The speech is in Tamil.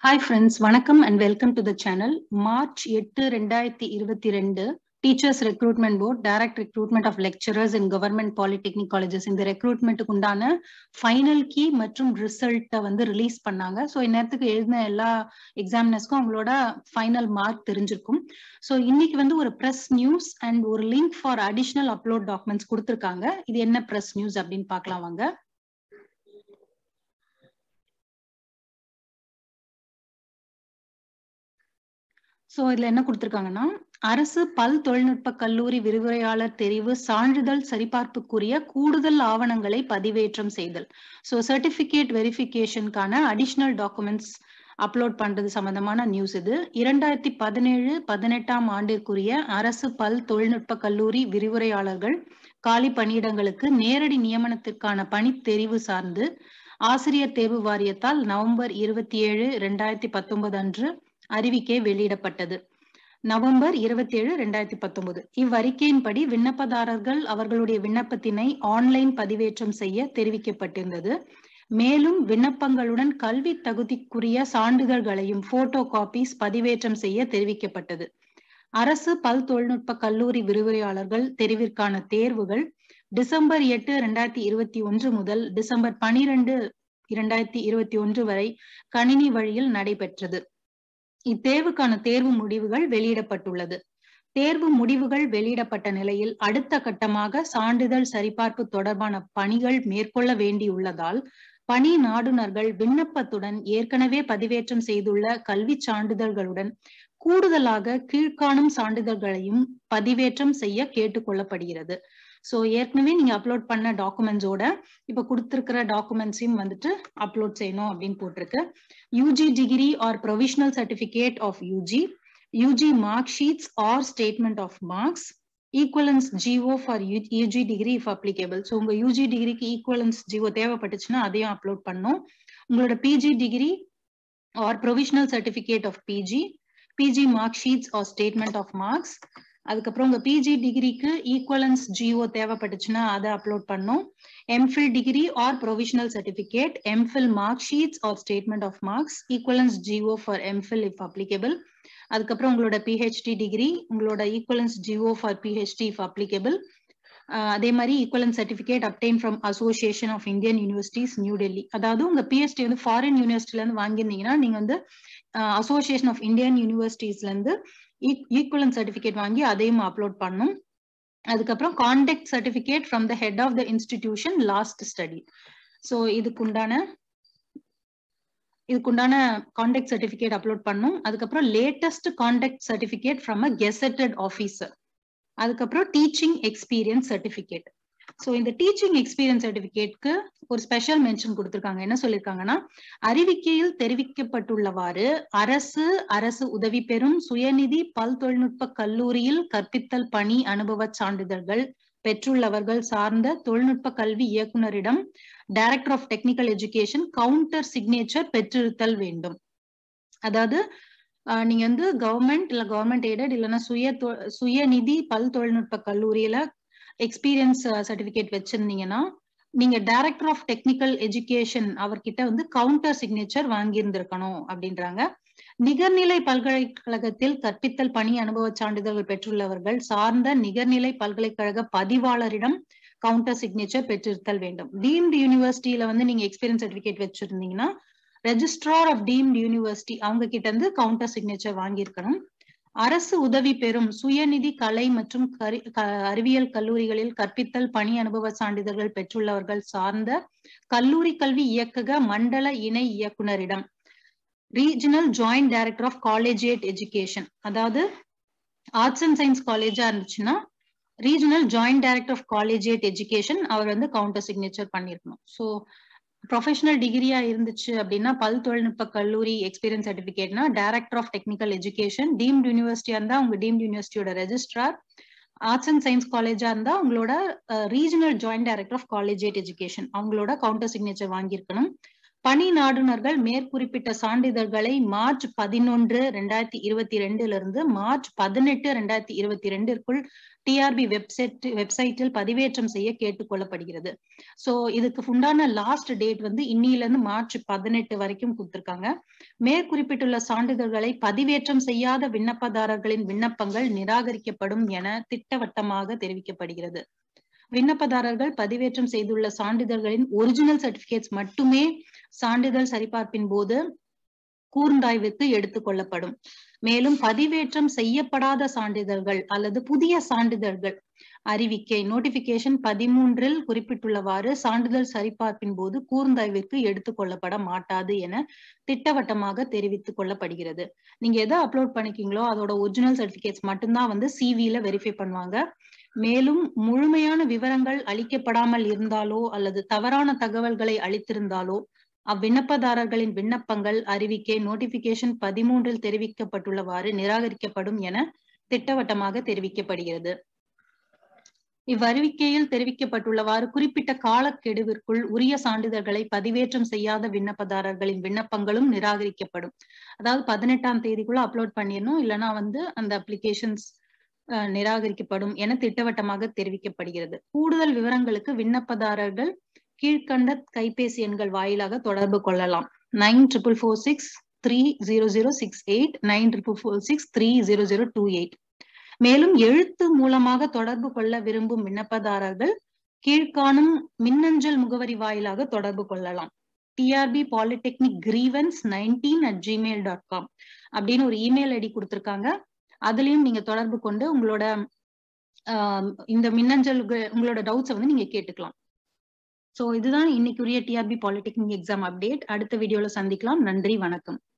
ஹாய் ஃப்ரெண்ட்ஸ் வணக்கம் and welcome to the channel March எட்டு ரெண்டாயிரத்தி இருபத்தி ரெண்டு teachers recruitment board direct recruitment of lecturers in government polytechnic colleges இந்த ரெக்ரூட்மெண்ட்டுக்கு உண்டான ஃபைனல் கீ மற்றும் ரிசல்ட்டை வந்து ரிலீஸ் பண்ணாங்க ஸோ இந்நேரத்துக்கு எழுதின எல்லா எக்ஸாமினர்ஸ்க்கும் அவங்களோட ஃபைனல் மார்க் தெரிஞ்சிருக்கும் ஸோ இன்னைக்கு வந்து ஒரு ப்ரெஸ் நியூஸ் அண்ட் ஒரு link for additional upload documents கொடுத்துருக்காங்க இது என்ன ப்ரெஸ் நியூஸ் அப்படின்னு பார்க்கலாம் வாங்க சோ இதுல என்ன கொடுத்திருக்காங்கன்னா அரசு பல் தொழில்நுட்ப கல்லூரி விரிவுரையாளர் தெரிவு சான்றிதழ் சரிபார்ப்புக்குரிய கூடுதல் ஆவணங்களை பதிவேற்றம் செய்தல் சோ சர்டிபிகேட் வெரிஃபிகேஷனுக்கான அடிஷனல் டாக்குமெண்ட்ஸ் அப்லோட் பண்றது சம்பந்தமான நியூஸ் இது இரண்டாயிரத்தி பதினேழு பதினெட்டாம் ஆண்டிற்குரிய அரசு பல் தொழில்நுட்ப கல்லூரி விரிவுரையாளர்கள் காலி பணியிடங்களுக்கு நேரடி நியமனத்திற்கான பணி தெரிவு சார்ந்து ஆசிரியர் தேர்வு வாரியத்தால் நவம்பர் இருபத்தி ஏழு இரண்டாயிரத்தி பத்தொன்பது அன்று அறிவிக்கை வெளியிடப்பட்டது நவம்பர் இருபத்தி ஏழு ரெண்டாயிரத்தி பத்தொன்பது இவ்வறிக்கையின்படி விண்ணப்பதாரர்கள் அவர்களுடைய விண்ணப்பத்தினை ஆன்லைன் பதிவேற்றம் செய்ய தெரிவிக்கப்பட்டிருந்தது மேலும் விண்ணப்பங்களுடன் கல்வி தகுதிக்குரிய சான்றிதழ்களையும் போட்டோ காப்பீஸ் பதிவேற்றம் செய்ய தெரிவிக்கப்பட்டது அரசு பல் தொழில்நுட்ப கல்லூரி விரிவுரையாளர்கள் தெரிவிற்கான தேர்வுகள் டிசம்பர் எட்டு இரண்டாயிரத்தி இருபத்தி ஒன்று முதல் டிசம்பர் பனிரெண்டு இரண்டாயிரத்தி இருபத்தி ஒன்று வரை கணினி வழியில் நடைபெற்றது இத்தேர்வுக்கான தேர்வு முடிவுகள் வெளியிடப்பட்டுள்ளது தேர்வு முடிவுகள் வெளியிடப்பட்ட நிலையில் அடுத்த கட்டமாக சான்றிதழ் சரிபார்ப்பு தொடர்பான பணிகள் மேற்கொள்ள வேண்டியுள்ளதால் பணி நாடுனர்கள் விண்ணப்பத்துடன் ஏற்கனவே பதிவேற்றம் செய்துள்ள கல்வி சான்றிதழ்களுடன் கூடுதலாக கீழ்காணும் சான்றிதழ்களையும் பதிவேற்றம் செய்ய கேட்டுக்கொள்ளப்படுகிறது சோ ஏற்கனவே நீங்க அப்லோட் பண்ண டாக்குமெண்ட்ஸோட இப்ப கொடுத்திருக்கிற டாக்குமெண்ட்ஸையும் வந்துட்டு அப்லோட் செய்யணும் அப்படின்னு போட்டிருக்கு UG degree or provisional certificate of UG UG mark sheets or statement of marks equivalence GO for UG degree if applicable so உங்க யூஜி டிகிரிக்கு ஈக்குவலன்ஸ் ஜிஓ தேவைப்பட்டுச்சுன்னா அதையும் அப்லோட் பண்ணும் உங்களோட PG degree or provisional certificate of PG PG mark sheets or statement of marks அதுக்கப்புறம் உங்க பிஜி டிகிரிக்கு ஈக்குவலன்ஸ் ஜிஓ தேவைப்பட்டுச்சுன்னா அதை அப்லோட் பண்ணும் MPhil degree or provisional certificate MPhil mark sheets or statement of marks equivalence GO for MPhil if applicable அதுக்கப்புறம் உங்களோட பிஹெச்டி டிகிரி உங்களோட equivalence GO for PhD if applicable அதே மாதிரி equivalence certificate obtain from Association of Indian Universities New Delhi அதாவது உங்க பிஹெச்டி வந்து ஃபாரின் யூனிவர்சிட்டில இருந்து வாங்கியிருந்தீங்கன்னா நீங்க வந்து அசோசியேஷன் ஆஃப் இந்தியன் யூனிவர்சிட்டிஸ்ல இருந்து ஈக்குவலன்ஸ் சர்டிபிகேட் வாங்கி அதையும் அப்லோட் பண்ணும் அதுக்கப்புறம் conduct certificate from the head of the institution last study so இதுக்குண்டான இதுக்குண்டான கான்டாக்ட் சர்டிபிகேட் அப்லோட் பண்ணும் அதுக்கப்புறம் latest conduct certificate from a gazetted officer அதுக்கப்புறம் டீச்சிங் எக்ஸ்பீரியன்ஸ் சர்டிபிகேட் ஸோ இந்த டீச்சிங் எக்ஸ்பீரியன்ஸ் சர்டிபிகேட்க்கு ஒரு ஸ்பெஷல் மென்ஷன் கொடுத்துருக்காங்க என்ன சொல்லியிருக்காங்கன்னா அறிவிக்கையில் தெரிவிக்கப்பட்டுள்ளவாறு அரசு அரசு உதவி பெறும் சுயநிதி பல் தொழில்நுட்ப கல்லூரியில் கற்பித்தல் பணி அனுபவ சான்றிதழ்கள் பெற்றுள்ளவர்கள் சார்ந்த தொழில்நுட்ப கல்வி இயக்குனரிடம் director of technical education counter signature பெற்றிருத்தல் வேண்டும் அதாவது நீங்க வந்து கவர்மெண்ட் இல்ல கவர்மெண்ட் எய்டட் இல்லைன்னா சுய சுயநிதி பல் தொழில்நுட்ப கல்லூரியில எக்ஸ்பீரியன்ஸ் சர்டிபிகேட் வச்சிருந்தீங்கன்னா நீங்க டைரக்டர் ஆஃப் டெக்னிக்கல் எஜுகேஷன் அவர்கிட்ட வந்து கவுண்டர் சிக்னேச்சர் வாங்கியிருந்திருக்கணும் அப்படின்றாங்க நிகர்நிலை பல்கலைக்கழகத்தில் கற்பித்தல் பணி அனுபவ சான்றிதழ்கள் பெற்றுள்ளவர்கள் சார்ந்த நிகர்நிலை பல்கலைக்கழக பதிவாளரிடம் கவுண்டர் சிக்னேச்சர் பெற்றிருத்தல் வேண்டும் டீம்டு யூனிவர்சிட்டியில வந்து நீங்க எக்ஸ்பீரியன்ஸ் சர்டிபிகேட் வச்சிருந்தீங்கன்னா ரெஜிஸ்ட்ரார் ஆஃப் டீம்டு யூனிவர்சிட்டி அவங்க கிட்ட இருந்து கவுண்டர் சிக்னேச்சர் வாங்கியிருக்கணும் அரசு உதவி பெறும் சுயநிதி கலை மற்றும் அறிவியல் கல்லூரிகளில் கற்பித்தல் பணி அனுபவ சான்றிதழ்கள் பெற்றுள்ளவர்கள் சார்ந்த கல்லூரி கல்வி இயக்கக மண்டல இணை இயக்குனரிடம் regional joint director of collegiate education அதாவது ஆர்ட்ஸ் அண்ட் சயின்ஸ் காலேஜா இருந்துச்சுன்னா regional joint director of collegiate education அவர் வந்து கவுண்டர் சிக்னேச்சர் பண்ணிருக்கணும் ஸோ ப்ரொஃபஷனல் டிகிரியா இருந்துச்சு அப்படின்னா பல் தொழில்நுட்ப கல்லூரி எக்ஸ்பீரியன்ஸ் சர்டிபிகேட்னா director of technical education deemed யூனிவர்சிட்டியா இருந்தா உங்க டீம்டு யூனிவர்சிட்டியோட ரெஜிஸ்ட்ரார் ஆர்ட்ஸ் அண்ட் சயின்ஸ் காலேஜா இருந்தா உங்களோட regional joint director of collegiate education அவங்களோட கவுண்டர் சிக்னேச்சர் வாங்கியிருக்கணும் பணி நாடுனர்கள் மேற்குறிப்பிட்ட சான்றிதழ்களை மார்ச் பதினொன்று ரெண்டாயிரத்தி இருபத்தி ரெண்டுல இருந்து மார்ச் பதினெட்டு ரெண்டாயிரத்தி இருபத்தி ரெண்டிற்குள் டிஆர்பி வெப்சைட் வெப்சைட்டில் பதிவேற்றம் செய்ய கேட்டுக்கொள்ளப்படுகிறது சோ இதுக்கு உண்டான லாஸ்ட் டேட் வந்து இன்னில இருந்து மார்ச் பதினெட்டு வரைக்கும் கொடுத்திருக்காங்க மேற்குறிப்பிட்டுள்ள சான்றிதழ்களை பதிவேற்றம் செய்யாத விண்ணப்பதாரர்களின் விண்ணப்பங்கள் நிராகரிக்கப்படும் என திட்டவட்டமாக தெரிவிக்கப்படுகிறது விண்ணப்பதாரர்கள் பதிவேற்றம் செய்துள்ள சான்றிதழ்களின் ஒரிஜினல் சர்டிபிகேட்ஸ் மட்டுமே சான்றிதழ் சரிபார்ப்பின் போது கூர்ந்தாய்வுக்கு எடுத்துக்கொள்ளப்படும் மேலும் பதிவேற்றம் செய்யப்படாத சான்றிதழ்கள் அல்லது புதிய சான்றிதழ்கள் அறிவிக்கை நோட்டிபிகேஷன் பதிமூன்றில் குறிப்பிட்டுள்ளவாறு சான்றிதழ் சரிபார்ப்பின் போது கூர்ந்தாய்விற்கு எடுத்துக்கொள்ளப்பட மாட்டாது என திட்டவட்டமாக தெரிவித்துக் கொள்ளப்படுகிறது நீங்க எதை அப்லோட் பண்ணிக்கீங்களோ அதோட ஒரிஜினல் சர்டிபிகேட்ஸ் மட்டும்தான் வந்து சிவில வெரிஃபை பண்ணுவாங்க மேலும் முழுமையான விவரங்கள் அளிக்கப்படாமல் இருந்தாலோ அல்லது தவறான தகவல்களை அளித்திருந்தாலோ அவ்விண்ணப்பதாரர்களின் விண்ணப்பங்கள் அறிவிக்கை நோட்டிபிகேஷன் பதிமூன்றில் தெரிவிக்கப்பட்டுள்ளவாறு நிராகரிக்கப்படும் என திட்டவட்டமாக தெரிவிக்கப்படுகிறது இவ்வறிவிக்கையில் தெரிவிக்கப்பட்டுள்ளவாறு குறிப்பிட்ட காலக்கெடுவிற்குள் உரிய சான்றிதழ்களை பதிவேற்றம் செய்யாத விண்ணப்பதாரர்களின் விண்ணப்பங்களும் நிராகரிக்கப்படும் அதாவது பதினெட்டாம் தேதிக்குள்ள அப்லோட் பண்ணிடணும் இல்லைன்னா வந்து அந்த அப்ளிகேஷன்ஸ் நிராகரிக்கப்படும் என திட்டவட்டமாக தெரிவிக்கப்படுகிறது கூடுதல் விவரங்களுக்கு விண்ணப்பதாரர்கள் கீழ்கண்ட கைபேசி எண்கள் வாயிலாக தொடர்பு கொள்ளலாம் nine triple four six three zero zero six eight nine triple four six three zero zero two eight மேலும் எழுத்து மூலமாக தொடர்பு கொள்ள விரும்பும் விண்ணப்பதாரர்கள் கீழ்காணும் மின்னஞ்சல் முகவரி வாயிலாக தொடர்பு கொள்ளலாம் TRB polytechnic grievance nineteen at Gmail dot com அப்படின்னு ஒரு இமெயில் ஐடி கொடுத்துருக்காங்க அதுலயும் நீங்க தொடர்பு கொண்டு உங்களோட இந்த மின்னஞ்சல் உங்களோட டவுட்ஸை வந்து நீங்க கேட்டுக்கலாம் ஸோ இதுதான் இன்னைக்குரிய டிஆர்பி பாலிடெக்னிக் எக்ஸாம் அப்டேட் அடுத்த வீடியோல சந்திக்கலாம் நன்றி வணக்கம்